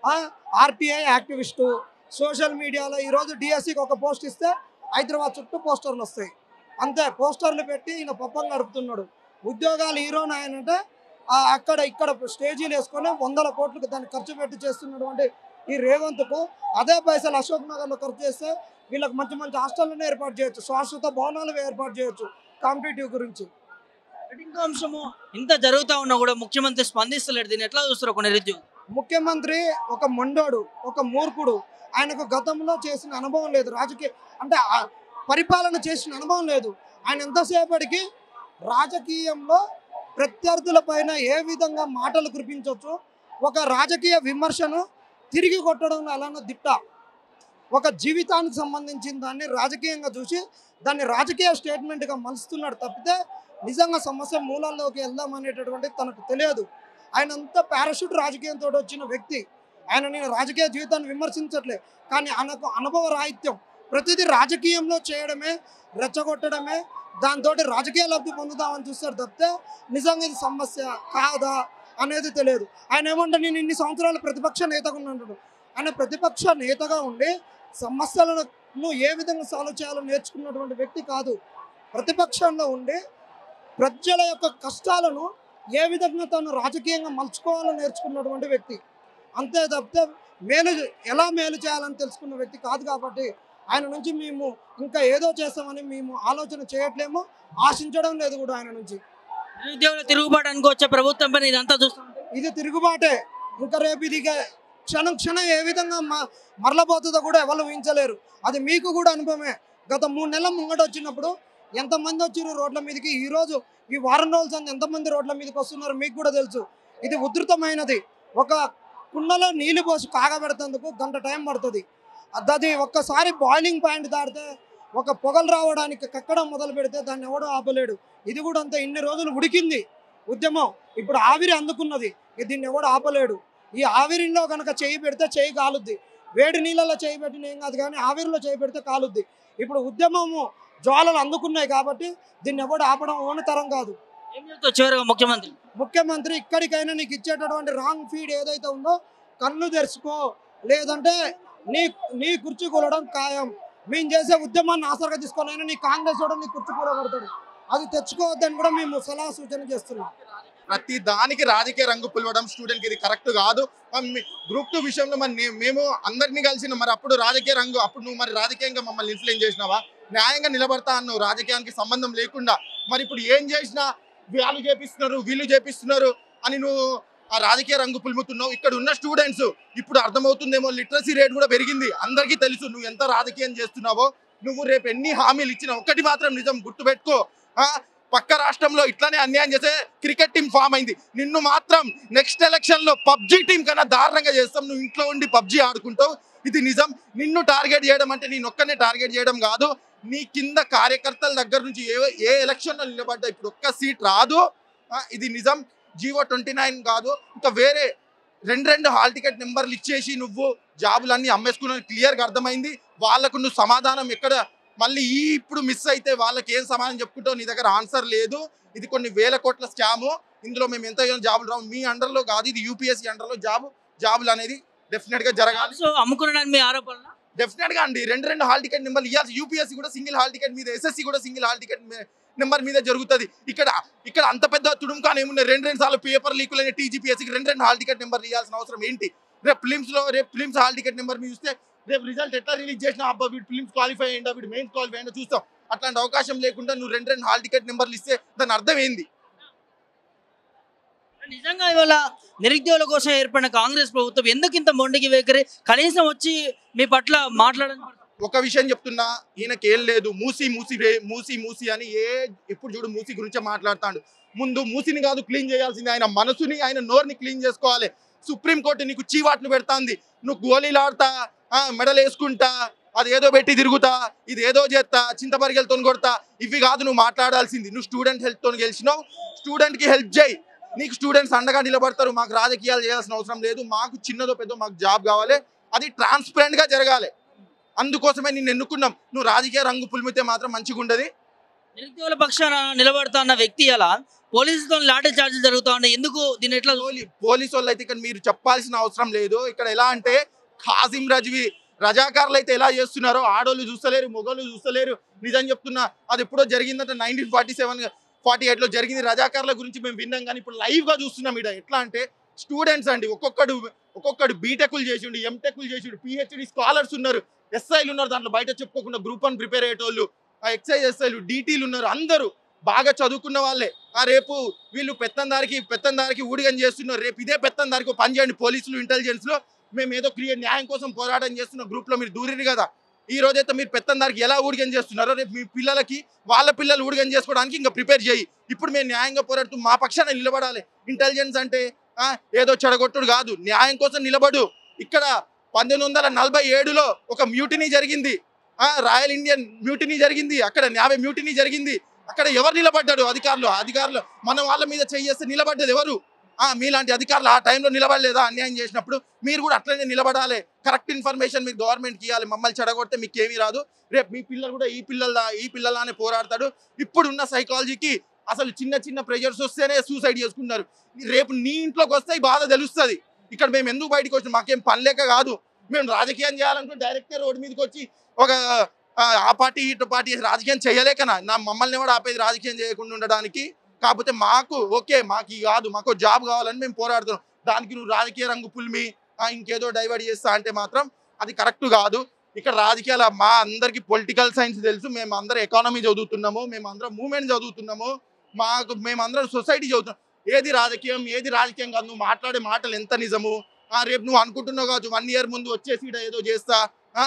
Speaker 5: RTI activist social మీడియాలో ఈరోజు డిఎస్సికి ఒక పోస్ట్ ఇస్తే హైదరాబాద్ చుట్టూ పోస్టర్లు వస్తాయి అంతే పోస్టర్లు పెట్టి ఈయన పప్పం గడుపుతున్నాడు ఉద్యోగాలు హీరోని ఆయన అంటే ఆ అక్కడ ఇక్కడ స్టేజీలు వేసుకొని వందల కోట్లకు దాన్ని ఖర్చు పెట్టి చేస్తున్నటువంటి ఈ రేవంత్కు అదే పైసలు అశోక్ నగర్లో ఖర్చు చేస్తే వీళ్ళకి మంచి మంచి హాస్టల్లను ఏర్పాటు చేయొచ్చు శాశ్వత భవనాలు ఏర్పాటు చేయొచ్చు కాంపిటేటివ్ గురించి
Speaker 2: ఇంకో అంశము ఇంత జరుగుతా ఉన్నా కూడా ముఖ్యమంత్రి స్పందిస్తలేడు దీన్ని ఎట్లా చూస్తారు ఒక నిరుద్యోగి
Speaker 5: ముఖ్యమంత్రి ఒక మొండోడు ఒక మూర్ఖుడు ఆయనకు గతంలో చేసిన అనుభవం లేదు రాజకీయ అంటే ఆ పరిపాలన చేసిన అనుభవం లేదు ఆయన ఎంతసేపటికి రాజకీయంలో ప్రత్యర్థుల పైన ఏ విధంగా మాటలు కురిపించవచ్చు ఒక రాజకీయ విమర్శను తిరిగి కొట్టడంలో అలానే దిట్ట ఒక జీవితానికి సంబంధించిన దాన్ని రాజకీయంగా చూసి దాన్ని రాజకీయ స్టేట్మెంట్గా మలుస్తున్నాడు తప్పితే నిజంగా సమస్య మూలాల్లోకి వెళ్దాం అనేటటువంటి తనకు తెలియదు ఆయన అంతా పారాషూట్ రాజకీయంతో వచ్చిన వ్యక్తి ఆయన నేను రాజకీయ జీవితాన్ని విమర్శించట్లే కానీ ఆయనకు అనుభవ రాహిత్యం ప్రతిదీ రాజకీయంలో చేయడమే రెచ్చగొట్టడమే దాంతో రాజకీయ లబ్ధి పొందుదామని చూస్తారు తప్పితే నిజంగా ఇది సమస్య కాదా అనేది తెలియదు ఆయన ఏమంటే నేను ఇన్ని సంవత్సరాలు ప్రతిపక్ష నేతగా ఉన్నాడు ఆయన ప్రతిపక్ష నేతగా ఉండి సమస్యలను ఏ విధంగా సాల్వ్ చేయాలో నేర్చుకున్నటువంటి వ్యక్తి కాదు ప్రతిపక్షంలో ఉండి ప్రజల యొక్క కష్టాలను ఏ విధంగా తను రాజకీయంగా మలుచుకోవాలో నేర్చుకున్నటువంటి వ్యక్తి అంతే తప్పితే మేలు ఎలా మేలు చేయాలని తెలుసుకున్న వ్యక్తి కాదు కాబట్టి ఆయన నుంచి మేము ఇంకా ఏదో చేస్తామని మేము ఆలోచన చేయట్లేము ఆశించడం లేదు కూడా ఆయన నుంచి
Speaker 2: నిరుద్యోగుల తిరుగుబాటు అనుకోవచ్చా ప్రభుత్వం పైన ఇదంతా చూస్తాం
Speaker 5: ఇది తిరుగుబాటే ఇంకా రేపు ఇది ఇక క్షణం క్షణం ఏ విధంగా మ- మరలబోతుందో కూడా ఎవరు ఊహించలేరు అది మీకు కూడా అనుభవమే గత మూడు నెలల ముంగట వచ్చినప్పుడు ఎంతమంది వచ్చిర్రు రోడ్ల మీదకి ఈ రోజు ఈ వారం రోజుల సంది ఎంతమంది రోడ్ల మీదకి వస్తున్నారు మీకు కూడా తెలుసు ఇది ఉధృతమైనది ఒక కుండలో నీళ్లు పోసి కాగబెడతందుకు గంట టైం పడుతుంది అది- అది ఒక్కసారి బాయిలింగ్ పాయింట్ దాటితే ఒక పొగలు రావడానికి కక్కడం మొదలు పెడితే దాన్ని ఎవడో ఆపలేడు ఇది కూడా అంతే ఇన్ని రోజులు ఉడికింది ఉద్యమం ఇప్పుడు ఆవిరి అందుకున్నది ఇక దీన్ని ఎవడు ఆపలేడు ఈ ఆవిరిలో కనుక చేయి పెడితే చేయి కాలుద్ది వేడి నీళ్ళలో చేయి పెట్టిన ఏం కాదు కానీ ఆవిరిలో చేయి పెడితే కాలుద్ది ఇప్పుడు ఉద్యమము జ్వాలలు అందుకున్నాయి కాబట్టి దీన్ని ఎవడు ఆపడం ఓనతరం కాదు
Speaker 2: ఏం చెప్తావు చివరిగా ముఖ్యమంత్రి
Speaker 5: ముఖ్యమంత్రి ఇక్కడికైనా నీకు ఇచ్చేటటువంటి రాంగ్ ఫీడ్ ఏదైతే ఉందో కళ్ళు తెరుచుకో లేదంటే నీ నీ కుర్చీ కూలడం ఖాయం మేము చేసే ఉద్యమాన్ని ఆసరగా తీసుకొని అయినా నీ కాంగ్రెస్ కూడా నీ కుర్చీ కూలబడతాడు అది తెచ్చుకోవద్దని కూడా మేము సలహా సూచన చేస్తున్నాం
Speaker 6: ప్రతి దానికి రాజకీయ రంగు పులవడం స్టూడెంట్కి ఇది కరెక్ట్ కాదు గ్రూప్ టూ విషయంలో మరి నే- మేము అందరినీ కలిసిన మరి అప్పుడు రాజకీయ రంగు అప్పుడు నువ్వు మరి రాజకీయంగా మమ్మల్ని ఇన్ఫ్లుయెన్స్ చేసినావా న్యాయంగా నిలబడతా అన్నావు రాజకీయానికి సంబంధం లేకుండా మరి ఇప్పుడు ఏం చేసినా వాళ్ళు చేపిస్తున్నారు వీళ్ళు చేపిస్తున్నారు అని నువ్వు ఆ రాజకీయ రంగు పులుముతున్నావు ఇక్కడ ఉన్న స్టూడెంట్స్ ఇప్పుడు అర్థమవుతుందేమో లిటరసీ రేట్ కూడా పెరిగింది అందరికీ తెలుసు నువ్వు ఎంత రాజకీయం చేస్తున్నావో నువ్వు రేపు ఎన్ని హామీలు ఇచ్చినా ఒకటి మాత్రం నిజం గుర్తుపెట్టుకో ఆ పక్క రాష్ట్రంలో ఇట్లానే అన్యాయం చేసే క్రికెట్ టీం ఫామ్ అయింది నిన్ను మాత్రం నెక్స్ట్ ఎలక్షన్ లో పబ్జి టీం కన్నా దారుణంగా చేస్తాం నువ్వు ఇంట్లో ఉండి పబ్జి ఆడుకుంటావు ఇది నిజం నిన్ను టార్గెట్ చేయడం అంటే నేను ఒక్కనే టార్గెట్ చేయడం కాదు నీ కింద కార్యకర్తల దగ్గర నుంచి ఏ ఏ ఎలక్షన్ లో నిలబడ్డా ఇప్పుడు ఒక్క సీట్ రాదు ఆ, ఇది నిజం జీవో ట్వంటీ నైన్ కాదు ఇంకా వేరే రెండు రెండు హాల్ టికెట్ నెంబర్లు ఇచ్చేసి నువ్వు జాబులన్నీ అమ్మేసుకున్న క్లియర్గా అర్థమైంది వాళ్ళకు నువ్వు సమాధానం ఎక్కడ మళ్ళీ ఈ ఇప్పుడు మిస్ అయితే వాళ్ళకి ఏం సమాధానం చెప్పుకుంటావు నీ దగ్గర ఆన్సర్ లేదు ఇది కొన్ని వేల కోట్ల స్కాము ఇందులో మేము ఎంత జాబులు రావు మీ అండర్లో కాదు ఇది యూపీఎస్సీ అండర్లో జాబు జాబులు అనేది డెఫినెట్ గా జరగాలి
Speaker 2: సో అమ్ముకున్నాడని మీ ఆరోపణ
Speaker 6: డెఫినెట్ గా అండి రెండు రెండు హాల్ టికెట్ నెంబర్ ఇవ్వాలి యూపీఎస్సీ కూడా సింగిల్ హాల్ టికెట్ మీద ఎస్ఎస్సీ కూడా సింగిల్ హాల్ టికెట్ నెంబర్ మీద జరుగుతుంది ఇక్కడ ఇక్కడ అంత పెద్ద తుడుముకాని ఏమున్నాయి రెండు రెండు సార్లు పేపర్ లీకులైన టీజీపీఎస్సీకి రెండు రెండు హాల్ టికెట్ నెంబర్ ఇవ్వాల్సిన అవసరం ఏంటి రేపు ఫిలిమ్స్ లో రేపు ఫిలిమ్స్ హాల్ టికెట్ నెంబర్ మీరు చూస్తే రేపు రిజల్ట్ ఎట్లా రిలీజ్ చేసినా అబ్బా వీడు ఫిలిమ్స్ క్వాలిఫై అయ్యిందా వీడు మెయిన్స్ క్వాలిఫై అయ్యిందా చూస్తాం అట్లాంటి అవకాశం లేకుండా నువ్వు రెండు రెండు హాల్ టికెట్ నెంబర్లు ఇస్తే దాని అర్థం ఏంది
Speaker 2: నిజంగా ఇవాళ నిరుద్యోగుల కోసం ఏర్పడిన కాంగ్రెస్ ప్రభుత్వం ఎందుకు ఇంత మొండికి వేకరి కనీసం వచ్చి మీ పట్ల మాట్లాడని
Speaker 6: ఒక విషయం చెప్తున్నా ఈయనకి ఏం లేదు మూసి మూసి రే- మూసి మూసి అని ఏ ఇప్పుడు చూడు మూసి గురించే మాట్లాడతాడు ముందు మూసిని కాదు క్లీన్ చేయాల్సింది ఆయన మనసుని ఆయన నోరుని క్లీన్ చేసుకోవాలి సుప్రీంకోర్టు నీకు చీవాట్లు పెడతాంది నువ్వు గోళీలు ఆడతా ఆ, మెడలు వేసుకుంటా అది ఏదో పెట్టి తిరుగుతా ఇది ఏదో చేస్తా చింతపరిగెలతో కొడతా ఇవి కాదు నువ్వు మాట్లాడాల్సింది నువ్వు స్టూడెంట్ హెల్త్ తో గెలిచినావు స్టూడెంట్ కి హెల్ప్ చేయి నీకు స్టూడెంట్స్ అండగా నిలబడతారు మాకు రాజకీయాలు చేయాల్సిన అవసరం లేదు మాకు చిన్నదో పెద్దో మాకు జాబ్ కావాలి అది ట్రాన్స్పరెంట్ గా జరగాలి అందుకోసమే నిన్ను ఎన్నుకున్నాం నువ్వు రాజకీయ రంగు పులిమితే మాత్రం మంచిగా ఉండదు
Speaker 2: నిరుద్యోగుల పక్షాన నిలబడతా అన్న వ్యక్తి అలా పోలీసులతో లాఠీ చార్జీలు జరుగుతా ఉన్నాయి ఎందుకు దీన్ని ఎట్లా
Speaker 6: పోలీ పోలీసు వాళ్ళు అయితే ఇక్కడ మీరు చెప్పాల్సిన అవసరం లేదు ఇక్కడ ఎలా అంటే ఖాజిం రజ్వి రజాకారులు అయితే ఎలా చేస్తున్నారో ఆడోళ్ళు చూస్తలేరు మొగోళ్ళు చూస్తలేరు నిజం చెప్తున్నా అది ఎప్పుడో జరిగిందంటే నైన్టీన్ ఫార్టీ సెవెన్ ఫార్టీ ఎయిట్లో జరిగింది రజాకారుల గురించి మేము విన్నాం కానీ ఇప్పుడు live గా చూస్తున్నాం ఇక్కడ ఎట్లా అంటే స్టూడెంట్స్ అండి ఒక్కొక్కడు ఒక్కొక్కడు బీటెక్లు చేసిండు ఎంటెక్లు చేసిండు పిహెచ్డి స్కాలర్స్ ఉన్నారు ఎస్ఐలు ఉన్నారు దాంట్లో బయట చెప్పుకోకుండా గ్రూప్ వన్ ప్రిపేర్ అయ్యేటోళ్ళు ఆ ఎక్సైజ్ ఎస్ఐలు డీటీలు ఉన్నారు అందరూ బాగా చదువుకున్న వాళ్ళే ఆ రేపు వీళ్ళు పెత్తందారికి పెత్తందారికి ఊడిగం చేస్తున్నారు రేపు ఇదే పెత్తందారికి పని చేయండి పోలీసులు ఇంటెలిజెన్స్ లో మేము ఏదో క్రియేట్ న్యాయం కోసం పోరాటం చేస్తున్న గ్రూప్ లో మీరు దూరిరు కదా ఈ రోజైతే మీరు పెత్తందారికి ఎలా ఊడిగం చేస్తున్నారో రేపు మీ పిల్లలకి వాళ్ళ పిల్లలు ఊడిగం చేసుకోవడానికి ఇంకా ప్రిపేర్ చేయి ఇప్పుడు మేము న్యాయంగా పోరాడుతూ మా పక్షాన నిలబడాలి ఇంటెలిజెన్స్ అంటే ఆ, ఏదో చెడగొట్టుడు కాదు న్యాయం కోసం నిలబడు ఇక్కడ పంతొమ్మిది వందల నలభై ఏడులో ఒక మ్యూటినీ జరిగింది ఆ రాయల్ ఇండియన్ మ్యూటినీ జరిగింది అక్కడ న్యాయ మ్యూటినీ జరిగింది అక్కడ ఎవరు నిలబడ్డాడు అధికారులు అధికారులు మన వాళ్ళ మీద చేయేస్తే నిలబడ్డది ఎవరు ఆ మీలాంటి అధికారులు ఆ టైంలో నిలబడలేదా అన్యాయం చేసినప్పుడు మీరు కూడా అట్లనే నిలబడాలి కరెక్ట్ ఇన్ఫర్మేషన్ మీరు గవర్నమెంట్కి ఇవ్వాలి మమ్మల్ని చెడగొడితే మీకు ఏమీ రాదు రేపు మీ పిల్లలు కూడా ఈ పిల్లల ఈ పిల్లలానే పోరాడతాడు ఇప్పుడున్న సైకాలజీకి అసలు చిన్న చిన్న ప్రెషర్స్ వస్తేనే సూసైడ్ చేసుకున్నారు రేపు నీ ఇంట్లోకి వస్తే ఈ బాధ తెలుస్తుంది ఇక్కడ మేము ఎందుకు బయటకు వచ్చినాం మాకేం పని లేక కాదు మేము రాజకీయం చేయాలనుకుంటే డైరెక్ట్గా రోడ్డు మీదకి వచ్చి ఒక ఆ, ఆ పార్టీ ఇటు పార్టీ రాజకీయం చేయలేకనా నా మమ్మల్ని కూడా ఆపేది రాజకీయం చేయకుండా ఉండడానికి కాకపోతే మాకు ఓకే మాకు ఇది కాదు మాకు జాబ్ కావాలని మేము పోరాడుతున్నాం దానికి నువ్వు రాజకీయ రంగు పులిమి ఆ, ఇంకేదో డైవర్ట్ చేస్తా అంటే మాత్రం అది కరెక్ట్ కాదు ఇక్కడ రాజకీయాల మా అందరికి పొలిటికల్ సైన్స్ తెలుసు మేము అందరం ఎకానమీ చదువుతున్నాము మేము అందరం మూమెంట్ చదువుతున్నాము మాకు మేమందరం సొసైటీ చదువుతున్నాం ఏది రాజకీయం ఏది రాజకీయం కాదు నువ్వు మాట్లాడే మాటలు ఎంత నిజము ఆ రేపు నువ్వు అనుకుంటున్నావు కావచ్చు వన్ ఇయర్ ముందు వచ్చేసి ఈడ ఏదో చేస్తా ఆ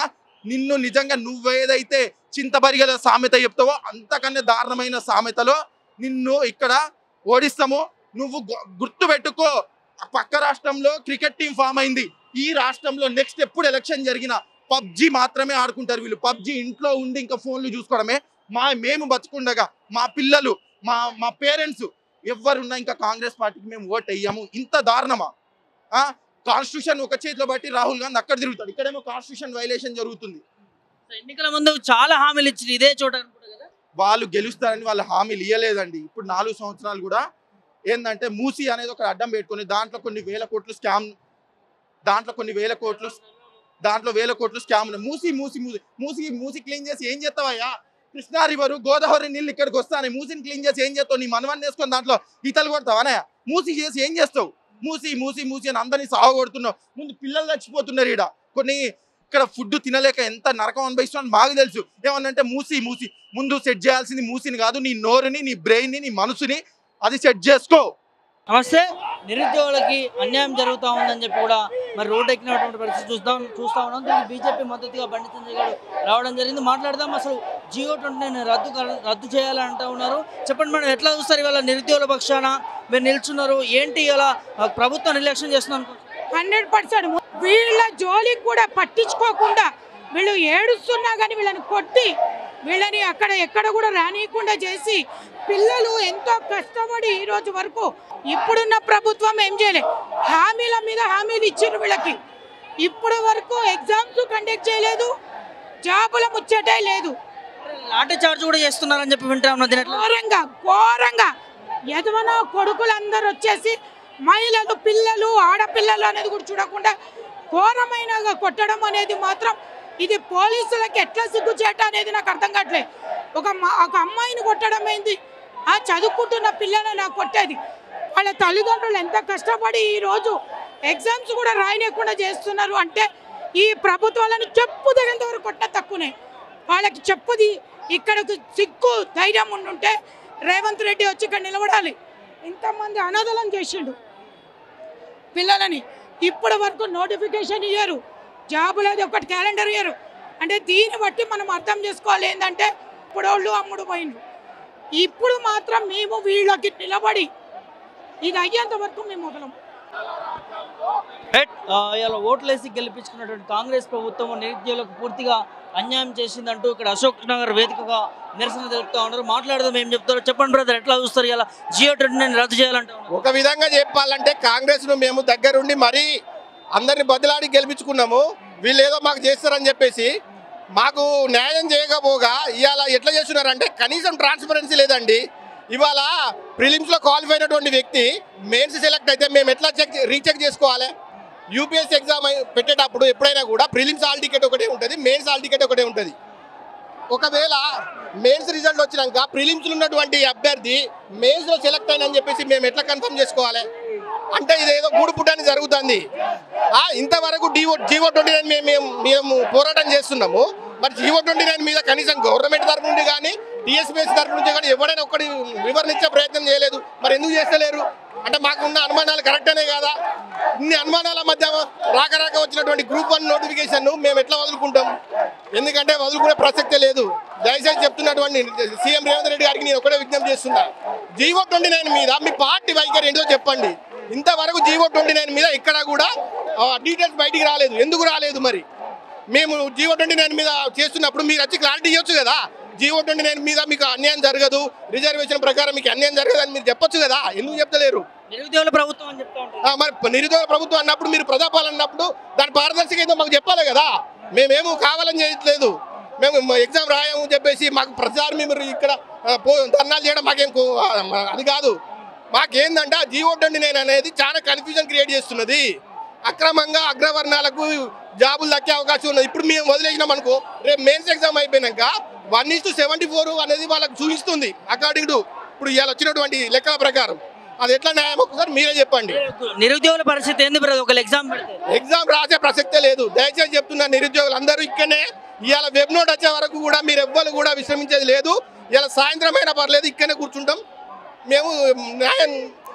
Speaker 6: నిన్ను నిజంగా నువ్వేదైతే చింతబరిగల సామెత చెప్తావో అంతకన్నా దారుణమైన సామెతలో నిన్ను ఇక్కడ ఓడిస్తాము నువ్వు గు- గుర్తుపెట్టుకో పక్క రాష్ట్రంలో క్రికెట్ టీం ఫామ్ అయింది ఈ రాష్ట్రంలో నెక్స్ట్ ఎప్పుడు ఎలక్షన్ జరిగినా పబ్జి మాత్రమే ఆడుకుంటారు వీళ్ళు పబ్జి ఇంట్లో ఉండి ఇంకా ఫోన్లు చూసుకోవడమే మా మేము బతుకుండగా మా పిల్లలు మా మా పేరెంట్స్ ఎవరున్నా ఇంకా కాంగ్రెస్ పార్టీకి మేము ఓట్ వేయము ఇంత దారుణమా కాన్స్టిట్యూషన్ ఒక చేతిలో బట్టి రాహుల్ గాంధీ అక్కడ తిరుగుతాడు ఇక్కడేమో కాన్స్టిట్యూషన్ వైలేషన్ జరుగుతుంది
Speaker 2: సో ఎన్నికల ముందు చాలా హామీలు ఇచ్చి ఇదే చోట అనుకుంటా కదా
Speaker 6: వాళ్ళు గెలుస్తారని వాళ్ళు హామీలు ఇవ్వలేదండి ఇప్పుడు నాలుగు సంవత్సరాలు కూడా ఏంటంటే మూసి అనేది ఒక అడ్డం పెట్టుకొని దాంట్లో కొన్ని వేల కోట్లు స్కామ్ దాంట్లో కొన్ని వేల కోట్లు దాంట్లో వేల కోట్లు స్కామ్ ఉన్నాయి మూసి మూసి మూసి మూసి మూసి క్లీన్ చేసి ఏం చేస్తావయ్యా కృష్ణా రివర్ గోదావరి నీళ్ళు ఇక్కడికి వస్తాయి మూసిని క్లీన్ చేసి ఏం చేస్తావు నీ మనవన్ని వేసుకొని దాంట్లో ఈతలు కొడతావానే మూసి చేసి ఏం చేస్తావు మూసి మూసి మూసి అని అందరినీ సాగు కొడుతున్నావు ముందు పిల్లలు చచ్చిపోతున్నారు ఈడ కొన్ని ఇక్కడ ఫుడ్ తినలేక ఎంత నరకం అనుభవిస్తున్నాను మాకు తెలుసు ఏమన్నంటే మూసి మూసి ముందు సెట్ చేయాల్సింది మూసిని కాదు నీ నోరుని నీ బ్రెయిన్ని నీ మనసుని అది సెట్ చేసుకో
Speaker 2: నమస్తే నిరుద్యోగులకి అన్యాయం జరుగుతూ ఉందని చెప్పి కూడా మరి రోడ్డు ఎక్కినటువంటి పరిస్థితి చూస్తాం చూస్తా ఉన్నాం దీనికి బీజేపీ మద్దతుగా బండి సంజయ్ గారు రావడం జరిగింది మాట్లాడదాం అసలు జియో ట్వంటీ నైన్ రద్దు కర- రద్దు చేయాలని అంటూ ఉన్నారు చెప్పండి మేడం ఎట్లా చూస్తారు ఇవాళ నిరుద్యోగుల పక్షాన మీరు నిల్చున్నారు ఏంటి ఇలా ఆ, ప్రభుత్వం నిర్లక్ష్యం చేస్తుంది అనుకుంటున్నారు
Speaker 7: హండ్రెడ్ పర్సెంట్ వీళ్ళ జోలికి కూడా పట్టించుకోకుండా వీళ్ళు ఏడుస్తున్నా కానీ వీళ్ళని కొట్టి వీళ్ళని అక్కడ ఎక్కడ కూడా రానియకుండా చేసి పిల్లలు ఎంతో కష్టపడి ఈ రోజు వరకు ఇప్పుడున్న ప్రభుత్వం ఏం చేయలే హామీల మీద హామీలు ఇచ్చారు వీళ్ళకి ఇప్పుడు వరకు ఎగ్జామ్స్ కండక్ట్ చేయలేదు జాబుల ముచ్చటే లేదు
Speaker 2: లాఠీ చార్జ్ కూడా చేస్తున్నారని చెప్పి వింటా ఉన్నది దీని ఎట్లా
Speaker 7: ఘోరంగా ఘోరంగా ఎదవన కొడుకులందరూ వచ్చేసి మహిళలు పిల్లలు ఆడపిల్లలు అనేది కూడా చూడకుండా ఘోరమైన కొట్టడం అనేది మాత్రం ఇది పోలీసులకు ఎట్లా సిగ్గుచేట అనేది నాకు అర్థం కావట్లేదు ఒక మా- ఒక అమ్మాయిని కొట్టడం ఏంది ఆ చదువుకుంటున్న పిల్లలను నాకు కొట్టేది వాళ్ళ తల్లిదండ్రులు ఎంత కష్టపడి ఈరోజు ఎగ్జామ్స్ కూడా రాయనీయకుండా చేస్తున్నారు అంటే ఈ ప్రభుత్వాలను చెప్పు తగినంత వరకు కొట్టిన తక్కువనే వాళ్ళకి చెప్పుది ఇక్కడకు సిగ్గు ధైర్యం ఉండుంటే రేవంత్ రెడ్డి వచ్చి ఇక్కడ నిలబడాలి ఇంతమంది అనాథలం చేసిండు పిల్లలని ఇప్పటి వరకు నోటిఫికేషన్ ఇయ్యరు జాబులు అది ఒకటి క్యాలెండర్ ఇయ్యరు అంటే దీన్ని బట్టి మనం అర్థం చేసుకోవాలి ఏంటంటే ఇప్పుడు వాళ్ళు అమ్ముడు పోయిండ్రు ఇప్పుడు మాత్రం మేము వీళ్ళకి నిలబడి ఇది అయ్యేంత వరకు మేము మొదలం
Speaker 2: రైట్ ఆ, ఇలా ఓట్లేసి గెలిపించుకున్నటువంటి కాంగ్రెస్ ప్రభుత్వం నిరుద్యోగులకు పూర్తిగా అన్యాయం చేసిందంటూ ఇక్కడ అశోక్ నగర్ వేదికగా నిరసన తెలుపుతా ఉన్నారు మాట్లాడదాం ఏం చెప్తారో చెప్పండి బ్రదర్ ఎట్లా చూస్తారు ఇలా జియో ట్వంటీ నైన్ రద్దు చేయాలంటా ఉన్నారు
Speaker 8: ఒక విధంగా చెప్పాలంటే కాంగ్రెస్ ను మేము దగ్గరుండి మరీ అందరిని బదిలాడి గెలిపించుకున్నాము వీళ్ళు ఏదో మాకు చేస్తారని చెప్పేసి మాకు న్యాయం చేయకపోగా ఇవాళ ఎట్లా చేస్తున్నారంటే కనీసం ట్రాన్స్పరెన్సీ లేదండి ఇవాళ ప్రిలిమ్స్ లో క్వాలిఫై అయినటువంటి వ్యక్తి మెయిన్స్ సెలెక్ట్ అయితే మేము ఎట్లా చెక్ రీచెక్ చేసుకోవాలి యూపీఎస్సీ ఎగ్జామ్ పెట్టేటప్పుడు ఎప్పుడైనా కూడా ప్రిలిమ్స్ హాల్ టికెట్ ఒకటే ఉంటుంది మెయిన్స్ హాల్ టికెట్ ఒకటే ఉంటుంది ఒకవేళ మెయిన్స్ రిజల్ట్ వచ్చినాక ప్రిలిమ్స్ ఉన్నటువంటి అభ్యర్థి మెయిన్స్ లో సెలెక్ట్ అయినని చెప్పేసి మేము ఎట్లా కన్ఫర్మ్ చేసుకోవాలి అంటే ఇదేదో గూడు పుట్టని జరుగుతుంది ఆ, ఇంతవరకు డివో జీవో ట్వంటీ నైన్ మేము మేము మేము పోరాటం చేస్తున్నాము మరి జీవో ట్వంటీ నైన్ మీద కనీసం గవర్నమెంట్ తరఫు నుండి కానీ టీఎస్పీఎస్ తరఫు నుంచి కానీ ఎవరైనా ఒక్కటి వివరణ ఇచ్చే ప్రయత్నం చేయలేదు మరి ఎందుకు చేస్తలేరు అంటే మాకున్న అనుమానాలు కరెక్టేనే కదా ఇన్ని అనుమానాల మధ్య రాక రాక వచ్చినటువంటి గ్రూప్ వన్ నోటిఫికేషన్ మేము ఎట్లా వదులుకుంటాం ఎందుకంటే వదులుకునే ప్రసక్తే లేదు దయచేసి చెప్తున్నటువంటి సీఎం రేవంత్ రెడ్డి గారికి నేను ఒకటే విజ్ఞప్తి చేస్తున్నా జీవో ట్వంటీ నైన్ మీద మీ పార్టీ వైఖరి ఏంటో చెప్పండి ఇంతవరకు జీవో ట్వంటీ నైన్ మీద ఇక్కడ కూడా డీటెయిల్స్ బయటికి రాలేదు ఎందుకు రాలేదు మరి మేము జీవో ట్వంటీ నైన్ మీద చేస్తున్నప్పుడు మీరు వచ్చి క్లారిటీ ఇవ్వచ్చు కదా జీవో ట్వంటీ నైన్ మీద మీకు అన్యాయం జరగదు రిజర్వేషన్ ప్రకారం మీకు అన్యాయం జరగదు అని మీరు చెప్పొచ్చు కదా ఎందుకు చెప్తలేరు
Speaker 2: నిరుద్యోగుల ప్రభుత్వం అని చెప్తా ఉంటారు
Speaker 8: ఆ, మరి నిరుద్యోగ ప్రభుత్వం అన్నప్పుడు మీరు ప్రజాపాలన అన్నప్పుడు దాని పారదర్శక ఏందో మాకు చెప్పాలి కదా మేమేమో కావాలని చేయట్లేదు మేము మ- ఎగ్జామ్ రాయము చెప్పేసి మాకు ప్రతిసారి మీరు ఇక్కడ ఆ, పో ధర్నాలు చేయడం మాకేం కో- ఆ, మ- అది కాదు మాకేందంటే జీవో ట్వంటీ నైన్ అనేది చాలా కన్ఫ్యూజన్ క్రియేట్ చేస్తున్నది అక్రమంగా అగ్రవర్ణాలకు జాబులు దక్కే అవకాశం ఉన్నది ఇప్పుడు మేము వదిలేసినాం అనుకో రేపు మెయిన్స్ ఎగ్జామ్ అయిపోయినాక one is two seventy four అనేది వాళ్ళకి చూపిస్తుంది అకార్డింగ్ టు ఇప్పుడు ఇవాళ వచ్చినటువంటి లెక్కల ప్రకారం అది ఎట్లా న్యాయం ఒకసారి మీరే చెప్పండి
Speaker 2: నిరుద్యోగుల పరిస్థితి ఏంది బ్రదర్ ఒక ఎగ్జామ్ పెడితే
Speaker 8: ఎగ్జామ్ రాసే ప్రసక్తే లేదు దయచేసి చెప్తున్నా నిరుద్యోగులు అందరూ ఇక్కడనే ఇవాళ వెబ్ నోట్ వచ్చే వరకు కూడా మీరు ఎవ్వరు కూడా విశ్రమించేది లేదు ఇవాళ సాయంత్రం అయినా పర్లేదు ఇక్కడనే కూర్చుంటాం మేము న్యాయం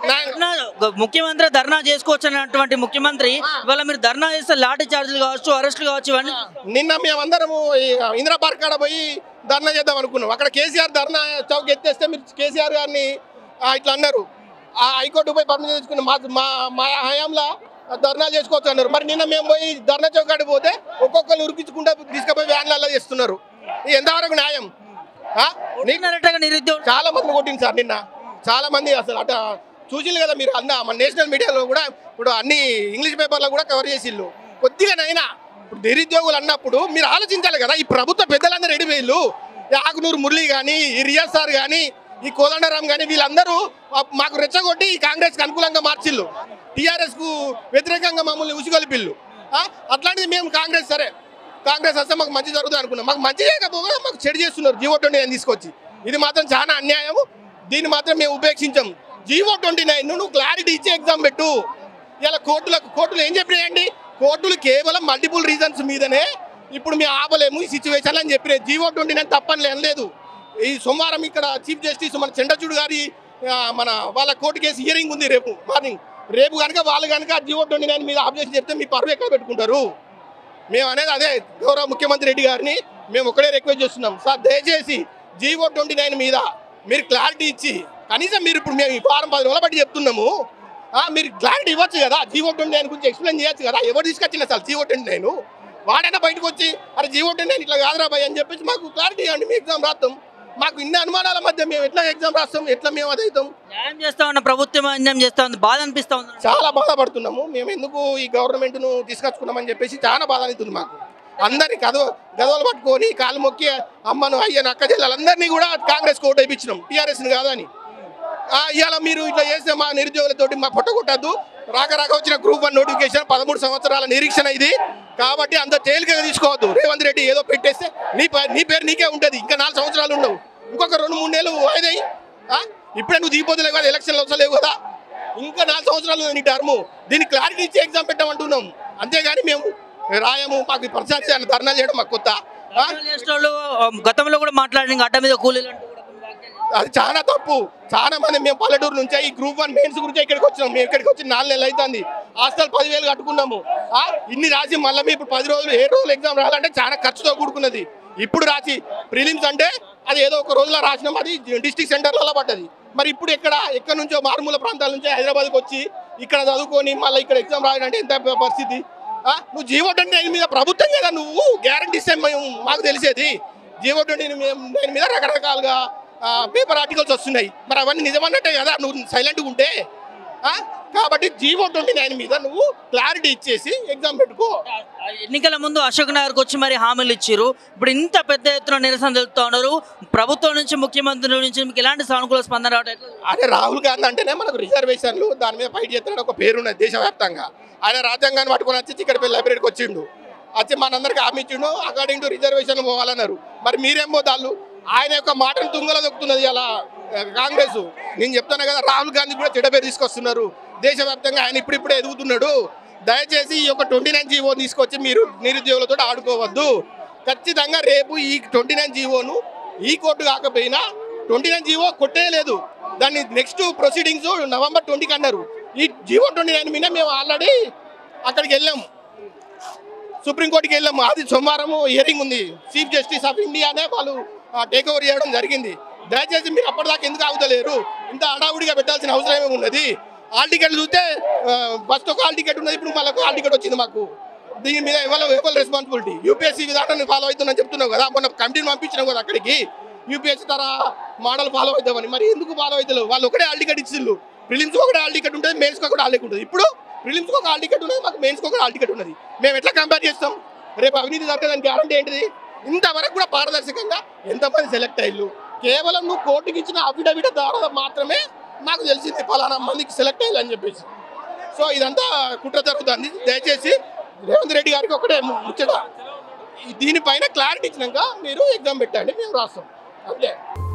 Speaker 8: నా-
Speaker 2: ధర్నా ముఖ్యమంత్రి ధర్నా చేసుకోవచ్చు అన్నటువంటి ముఖ్యమంత్రి ఇవాళ మీరు ధర్నా చేస్తే లాఠీ చార్జీలు కావచ్చు అరెస్టులు కావచ్చు ఇవన్నీ
Speaker 8: నిన్న మేమందరము ఈ ఇందిరా పార్క్ కాడ పోయి ధర్నా చేద్దాం అనుకున్నాం అక్కడ కేసీఆర్ ధర్నా చౌక్ ఎత్తేస్తే మీరు కేసీఆర్ గారిని ఆ, ఇట్లా అన్నారు ఆ హైకోర్టు పోయి పర్మిషన్ తెచ్చుకున్నాం మా మా మా హయాంలో ధర్నా చేసుకోవచ్చు అన్నారు మరి నిన్న మేము పోయి ధర్నా చౌక్ కాడికి పోతే ఒక్కొక్కరు ఉరికించుకుంటే తీసుకుపోయి వ్యాన్లలో చేస్తున్నారు ఇది ఎంతవరకు న్యాయం ఆ? నీ-
Speaker 2: కొట్టినారటగా నిరుద్యోగులు
Speaker 8: చాలా మంది కొట్టింది సార్ నిన్న చాలా మంది అసలు అట చూసింది కదా మీరు అన్న మన నేషనల్ మీడియాలో కూడా ఇప్పుడు అన్ని ఇంగ్లీష్ పేపర్లో కూడా కవర్ చేసిళ్ళు కొద్దిగానైనా ఇప్పుడు నిరుద్యోగులు అన్నప్పుడు మీరు ఆలోచించాలి కదా ఈ ప్రభుత్వ పెద్దలందరూ రెడీ వీళ్ళు ఈ ఆకునూరు మురళి కానీ ఈ రియాజ్ సార్ కానీ ఈ కోదండరాం కానీ వీళ్ళందరూ మా- మాకు రెచ్చగొట్టి ఈ కాంగ్రెస్కి అనుకూలంగా మార్చిళ్ళు టీఆర్ఎస్కు వ్యతిరేకంగా మమ్మల్ని ఉసిగొలిపిల్లు ఆ? అట్లాంటిది మేము కాంగ్రెస్ సరే కాంగ్రెస్ వస్తే మాకు మంచి జరుగుతుంది అనుకున్నాం మాకు మంచి చేయకపోగా మాకు చెడు చేస్తున్నారు జీవో ట్వంటీ నైన్ తీసుకొచ్చి ఇది మాత్రం చాలా అన్యాయం దీన్ని మాత్రం మేము ఉపేక్షించాం జీవో ట్వంటీ నైన్ నువ్వు క్లారిటీ ఇచ్చి ఎగ్జామ్ పెట్టు ఇలా కోర్టులకు కోర్టులు ఏం చెప్పినాయండి కోర్టులు కేవలం మల్టిపుల్ రీజన్స్ మీదనే ఇప్పుడు మేము ఆపలేము ఈ సిచ్యువేషన్ అని చెప్పినాయి జీవో ట్వంటీ నైన్ తప్పని లేదు ఈ సోమవారం ఇక్కడ చీఫ్ జస్టిస్ మన చంద్రచూడ్ గారి ఆ, మన వాళ్ళ కోర్టు కేసు హియరింగ్ ఉంది రేపు మార్నింగ్ రేపు కనుక వాళ్ళు కనుక జీవో ట్వంటీ నైన్ మీద ఆబ్జెక్షన్ చెప్తే మీ పరువు ఎక్కడ పెట్టుకుంటారు మేము అనేది అదే గౌరవ ముఖ్యమంత్రి రెడ్డి గారిని మేము ఒకటే రిక్వెస్ట్ చేస్తున్నాం సార్ దయచేసి జీవో ట్వంటీ నైన్ మీద మీరు క్లారిటీ ఇచ్చి కనీసం మీరు ఇప్పుడు మేము ఈ వారం పది రోజుల బట్టి చెప్తున్నాము ఆ, మీరు క్లారిటీ ఇవ్వచ్చు కదా జీవో ట్వంటీ నైన్ గురించి ఎక్స్ప్లెయిన్ చేయొచ్చు కదా ఎవరు తీసుకొచ్చిన సార్ జీవో ట్వంటీ నైన్ వాడైనా బయటకు వచ్చి అరే జీవో ట్వంటీ నైన్ ఇట్లా కాదురా భయ్ అని చెప్పేసి మాకు క్లారిటీ ఇవ్వండి మీ ఎగ్జామ్ రాస్తాం మాకు ఇన్ని అనుమానాల మధ్య మేము ఎట్లా ఎగ్జామ్ రాస్తాం ఎట్లా మేము అది అవుతాం
Speaker 2: న్యాయం చేస్తా ఉన్న ప్రభుత్వం అన్యాయం చేస్తా ఉంది బాధ అనిపిస్తా ఉంది
Speaker 8: చాలా బాధపడుతున్నాము మేము ఎందుకు ఈ గవర్నమెంట్ ను తీసుకొచ్చుకున్నామని చెప్పేసి చాలా బాధ అవుతుంది మాకు అందరినీ గదవ గదవలు పట్టుకొని కాలు మొక్కి అమ్మను అయ్యను అక్క చెల్లెలందరినీ కూడా కాంగ్రెస్ కోట్ వేయించినాం టీఆర్ఎస్ కాదని ఆ, ఇవాళ మీరు ఇట్లా చేస్తే మా నిరుద్యోగులతోటి మా పొట్ట కొట్టద్దు రాక రాక వచ్చిన గ్రూప్ వన్ నోటిఫికేషన్ పదమూడు సంవత్సరాల నిరీక్షణ ఇది కాబట్టి అంత తేలికగా తీసుకోవద్దు రేవంత్ రెడ్డి ఏదో పెట్టేస్తే నీ పే- నీ పేరు నీకే ఉంటుంది ఇంకా నాలుగు సంవత్సరాలు ఉండవు ఇంకొక రెండు మూడు నెలలు వాయిదాయి ఇప్పుడే నువ్వు దిగిపోతలేవు కదా ఎలక్షన్లు వస్తలేవు కదా ఇంకా నాలుగు సంవత్సరాలు ఉంది నీ టర్ము దీన్ని క్లారిటీ ఇచ్చి ఎగ్జామ్ పెట్టామంటున్నాం అంతేగాని మేము రాయము మాకు ప్రచారం ధర్నా చేయడం మాకు కొత్త ఆ?
Speaker 2: చేసిన వాళ్ళు ఆ, గతంలో కూడా మాట్లాడిన అడ్డ మీద కూలీలు అంటూ కూడా కొన్ని వ్యాఖ్యలు చేశారు.
Speaker 8: అది చాలా తప్పు చాలా మంది మేము పల్లెటూరు నుంచి ఈ గ్రూప్ వన్ మెయిన్స్ గురించి ఇక్కడికి వచ్చినాం మేము ఇక్కడికి వచ్చి నాలుగు నెలలు అవుతుంది హాస్టల్ పదివేలు కట్టుకున్నాము ఆ, ఇన్ని రాసి మళ్ళీ మీ ఇప్పుడు పది రోజులు ఏ రోజులు ఎగ్జామ్ రాయాలంటే చాలా ఖర్చుతో కూడుకున్నది ఇప్పుడు రాసి ప్రిలిమ్స్ అంటే అది ఏదో ఒక రోజులో రాసినాం అది డిస్ట్రిక్ట్ సెంటర్లలో పడ్డది మరి ఇప్పుడు ఎక్కడ ఎక్కడ నుంచో మారుమూల ప్రాంతాల నుంచి హైదరాబాద్కి వచ్చి ఇక్కడ చదువుకొని మళ్ళీ ఇక్కడ ఎగ్జామ్ రాయాలంటే ఎంత పరిస్థితి ఆ, నువ్వు జీవో ట్వంటీ నైన్ మీద ప్రభుత్వం కదా నువ్వు గ్యారంటీ ఇస్తే మేము మాకు తెలిసేది జీవో ట్వంటీ నైన్ మీద రకరకాలుగా పేపర్ ఆర్టికల్స్ వస్తున్నాయి మరి అవన్నీ నిజమన్నట్టే కదా నువ్వు సైలెంట్గా ఉంటే ఆ? కాబట్టి జీవో ట్వంటీ నైన్ మీద నువ్వు క్లారిటీ ఇచ్చేసి ఎగ్జామ్ పెట్టుకో
Speaker 2: ఆ ఎన్నికల ముందు అశోక్ నగర్కి వచ్చి మరి హామీలు ఇచ్చారు ఇప్పుడు ఇంత పెద్ద ఎత్తున నిరసన తెలుపుతా ఉన్నారు ప్రభుత్వం నుంచి ముఖ్యమంత్రి నుంచి మీకు ఎలాంటి సానుకూల స్పందన రావడం ఎట్లా?
Speaker 8: అదే రాహుల్ గాంధీ అంటేనే మనకు రిజర్వేషన్లు దాని మీద ఫైట్ చేస్తాడని ఒక పేరున్నది దేశవ్యాప్తంగా ఆయన రాజ్యాంగాన్ని పట్టుకొని వచ్చి చిక్కడపల్లి లైబ్రరీకి వచ్చిండు వచ్చి మనందరికి హామీ ఇచ్చిండు అకార్డింగ్ టు రిజర్వేషన్ పోవాలన్నారు మరి మీరేం పోతాళ్ళు ఆయన యొక్క మాటను తుంగలో దొక్కుతున్నది అలా కాంగ్రెస్ నేను చెప్తాను కదా రాహుల్ గాంధీ కూడా చెడ్డ పేరు తీసుకొస్తున్నారు దేశవ్యాప్తంగా ఆయన ఇప్పుడిప్పుడే ఎదుగుతున్నాడు దయచేసి ఈ యొక్క ట్వంటీ నైన్ జీవో తీసుకొచ్చి మీరు నిరుద్యోగులతో ఆడుకోవద్దు ఖచ్చితంగా రేపు ఈ ట్వంటీ నైన్ జీవోను ఈ కోర్టు కాకపోయినా ట్వంటీ నైన్ జీవో కొట్టేయలేదు దాన్ని నెక్స్ట్ ప్రొసీడింగ్స్ నవంబర్ ట్వంటీకి అన్నారు ఈ జీవో ట్వంటీ నైన్ మీద మేము ఆల్రెడీ అక్కడికి వెళ్ళాము సుప్రీంకోర్టుకి వెళ్ళాము అది సోమవారం హియరింగ్ ఉంది చీఫ్ జస్టిస్ ఆఫ్ ఇండియానే వాళ్ళు టేక్ ఓవర్ చేయడం జరిగింది దయచేసి మీరు అప్పటిదాకా ఎందుకు ఆగుతలేరు ఇంత హడావుడిగా పెట్టాల్సిన అవసరం ఏమి ఉన్నది హాల్ టికెట్ చూస్తే ఫస్ట్ ఒక హాల్ టికెట్ ఉన్నది ఇప్పుడు మళ్ళీ హాల్ టికెట్ వచ్చింది మాకు దీని మీద ఎవరు ఎవరు రెస్పాన్సిబిలిటీ యూపీఎస్సీ విధానాన్ని ఫాలో అవుతుందని చెప్తున్నావు కదా మొన్న కమిటీని పంపించినావు కదా అక్కడికి యూపీఎస్సీ తర మోడల్ ఫాలో అవుతామని మరి ఎందుకు ఫాలో అవుతలేవు వాళ్ళు ఒకటే హాల్ టికెట్ ఇచ్చిళ్ళు ప్రిలిమ్స్ ఒకటే హాల్ టికెట్ ఉంటుంది మెయిన్స్కి ఒకటి హాల్ టికెట్ ఉంటుంది ఇప్పుడు ప్రిలిమ్స్కి ఒక హాల్ టికెట్ ఉన్నది మాకు మెయిన్స్కి ఒక హాల్ టికెట్ ఉన్నది మేము ఎట్లా కంపేర్ చేస్తాం రేపు అవినీతి జరగడానికి గ్యారంటీ ఏంటిది ఇంతవరకు కూడా పారదర్శకంగా ఎంతమంది సెలెక్ట్ అయ్యారు కేవలం నువ్వు కోర్టుకి ఇచ్చిన అఫిడవిట్ ద్వారా మాత్రమే మాకు తెలిసింది ఫలానా మందికి సెలెక్ట్ అయ్యాలని చెప్పేసి సో ఇదంతా కుట్ర జరుగుతుంది దయచేసి రేవంత్ రెడ్డి గారికి ఒకటే ముచ్చట దీనిపైన క్లారిటీ ఇచ్చినాక మీరు ఎగ్జామ్ పెట్టండి మేము రాస్తాం అంతే